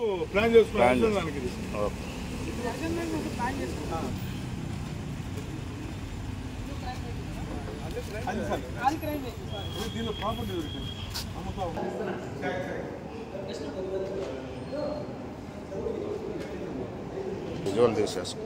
Plan plan చేసుకున్నాను దానికి ఇది. ఓకే అది సార్ ఇది దీనిలో ప్రాపర్టీ దొరికింది అమ్ముతా ఉన్నాం. విజువల్ తీసేసుకో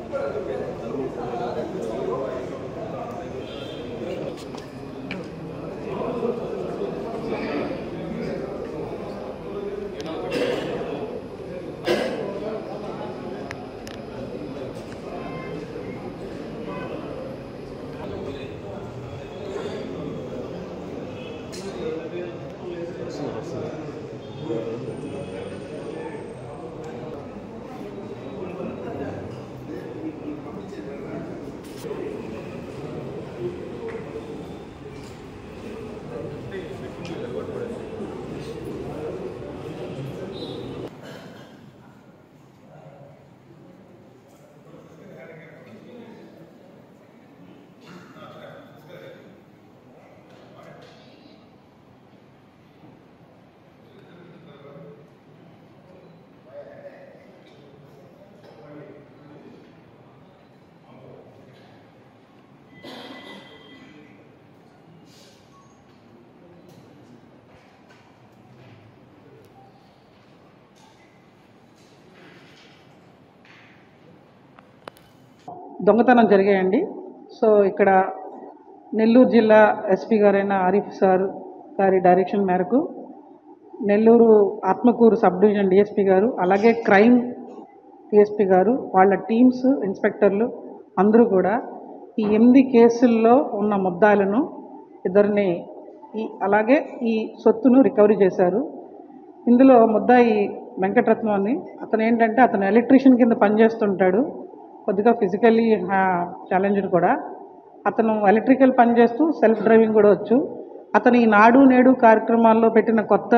దొంగతనం జరిగాయండి సో ఇక్కడ నెల్లూరు జిల్లా ఎస్పీ గారైన ఆరిఫ్ సార్ గారి డైరెక్షన్ మేరకు Nellore Atmakur sub division DSP గారు అలాగే క్రైమ్ డిఎస్పీ గారు వాళ్ళ టీమ్స్ ఇన్స్పెక్టర్లు అందరూ కూడా ఈ ఎనిమిది కేసుల్లో ఉన్న ముద్దాలను ఇద్దరిని ఈ అలాగే ఈ సొత్తును రికవరీ చేశారు ఇందులో ముద్దాయి వెంకటరత్నం అని అతను ఏంటంటే అతను ఎలక్ట్రీషియన్ కింద పనిచేస్తుంటాడు కొద్దిగా ఫిజికల్లీ ఛాలెంజ్డ్ కూడా అతను ఎలక్ట్రికల్ పని చేస్తూ సెల్ఫ్ డ్రైవింగ్ కూడా వచ్చు అతను ఈ నాడు నేడు కార్యక్రమాల్లో పెట్టిన కొత్త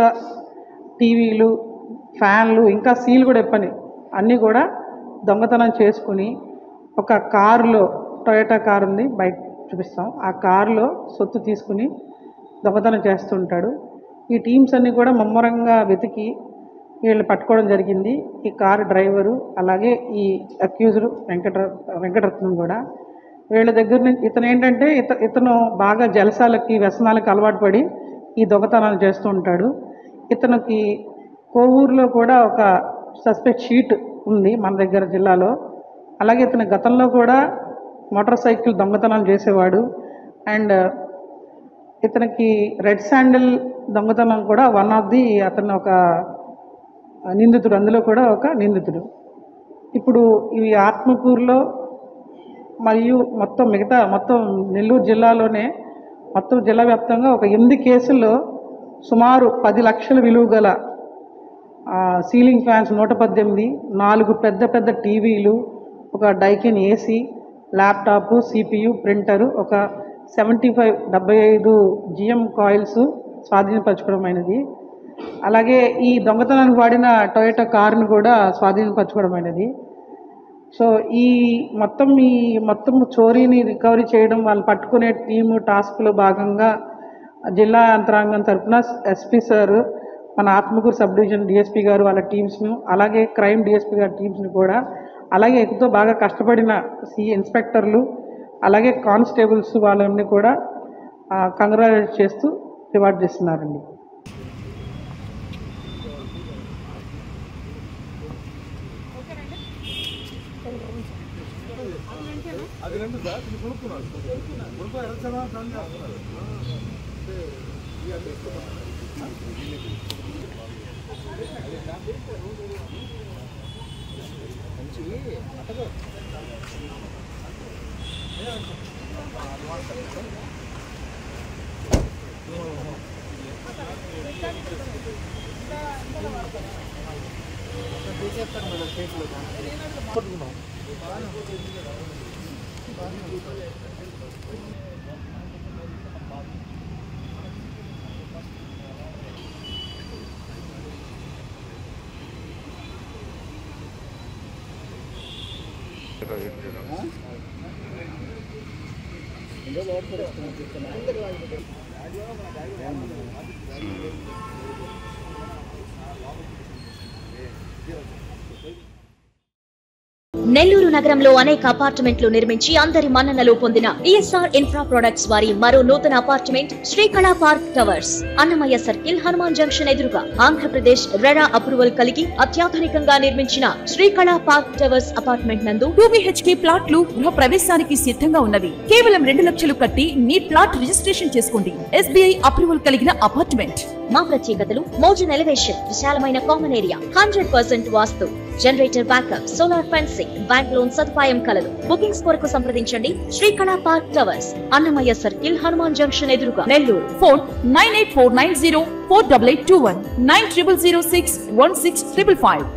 టీవీలు ఫ్యాన్లు ఇంకా సీల్ కూడా ఎప్పని అన్నీ కూడా దొంగతనం చేసుకుని ఒక కారులో టొయోటా కారు ఉంది బయట చూపిస్తాం ఆ కారులో సొత్తు తీసుకుని దొంగతనం చేస్తుంటాడు ఈ టీమ్స్ అన్నీ కూడా ముమ్మరంగా వెతికి వీళ్ళు పట్టుకోవడం జరిగింది ఈ కారు డ్రైవరు అలాగే ఈ అక్యూజ్డ్ వెంకట వెంకటరత్నం కూడా వీళ్ళ దగ్గర నుంచి ఇతను ఏంటంటే ఇత ఇతను బాగా జలసాలకి వ్యసనాలకి అలవాటు పడి ఈ దొంగతనాలు చేస్తూ ఉంటాడు ఇతనికి కోవూరులో కూడా ఒక సస్పెక్ట్ షీట్ ఉంది మన దగ్గర జిల్లాలో అలాగే ఇతను గతంలో కూడా మోటార్ సైకిల్ దొంగతనాలు చేసేవాడు అండ్ ఇతనికి రెడ్ శాండిల్ దొంగతనం కూడా వన్ ఆఫ్ ది అతను ఒక నిందితుడు అందులో కూడా ఒక నిందితుడు ఇప్పుడు ఇవి ఆత్మకూరులో మరియు మొత్తం మిగతా మొత్తం నెల్లూరు జిల్లాలోనే మొత్తం జిల్లా వ్యాప్తంగా ఒక ఎనిమిది కేసుల్లో సుమారు పది లక్షల విలువ గల ఆ, సీలింగ్ ఫ్యాన్స్ నూట పద్దెనిమిది నాలుగు పెద్ద పెద్ద టీవీలు ఒక Daikin AC laptop CPU printer ఒక సెవెంటీ ఫైవ్ డెబ్బై ఐదు జిఎం కాయిల్స్ స్వాధీనపరచుకోవడమైనది అలాగే ఈ దొంగతనానికి వాడిన టొయోటా కారును కూడా స్వాధీనపరచుకోవడమైనది సో ఈ మొత్తం ఈ మొత్తం చోరీని రికవరీ చేయడం వాళ్ళు పట్టుకునే టీము టాస్క్లో భాగంగా జిల్లా యంత్రాంగం తరఫున ఎస్పీ సార్ మన ఆత్మకూరు సబ్ డివిజన్ డిఎస్పీ గారు వాళ్ళ టీమ్స్ను అలాగే క్రైమ్ డిఎస్పీ గారి టీమ్స్ని కూడా అలాగే ఎక్కువతో బాగా కష్టపడిన సి ఇన్స్పెక్టర్లు అలాగే కానిస్టేబుల్స్ వాళ్ళని కూడా కంగ్రాచులేట్ చేస్తూ రివార్డ్ చేస్తున్నారండి అది రెండు సార్ ఇది కొనుక్కున్నాడు కొనుక్కో ఎరచనా ప్లాన్ చేస్తున్నారు నెల్లూరు నగరంలో అనేక అపార్ట్మెంట్లు నిర్మించి అందరి మన్ననలు పొందిన ఈఎస్ఆర్ ఇన్ఫ్రా ప్రొడక్ట్స్ వారి మరో నూతన apartment Srikala park towers Annamayya circle Hanuman junction ఎదురుగా ఆంధ్రప్రదేశ్ రెరా అప్రూవల్ కలిగి అత్యాధునికంగా నిర్మించిన శ్రీకళా పార్క్ టవర్స్ అపార్ట్మెంట్ నందు టూ బిహెచ్కే ప్లాట్లు గృహ ప్రవేశానికి సిద్ధంగా ఉన్నవి కేవలం రెండు లక్షలు కట్టి మీ ప్లాట్ రిజిస్ట్రేషన్ చేసుకోండి ఎస్బీఐ అప్రూవల్ కలిగిన అపార్ట్మెంట్ మా ప్రత్యేకతలు మోజన్ ఎలివేషన్ విశాలమైన common area hundred percent vastu generator backup solar fencing bank loan సదుపాయం కలదు బుకింగ్స్ కొరకు సంప్రదించండి Srikala park towers Annamayya circle Hanuman junction ఎదురుగా Nellore phone nine eight four nine zero four double eight two one nine triple zero six one six triple five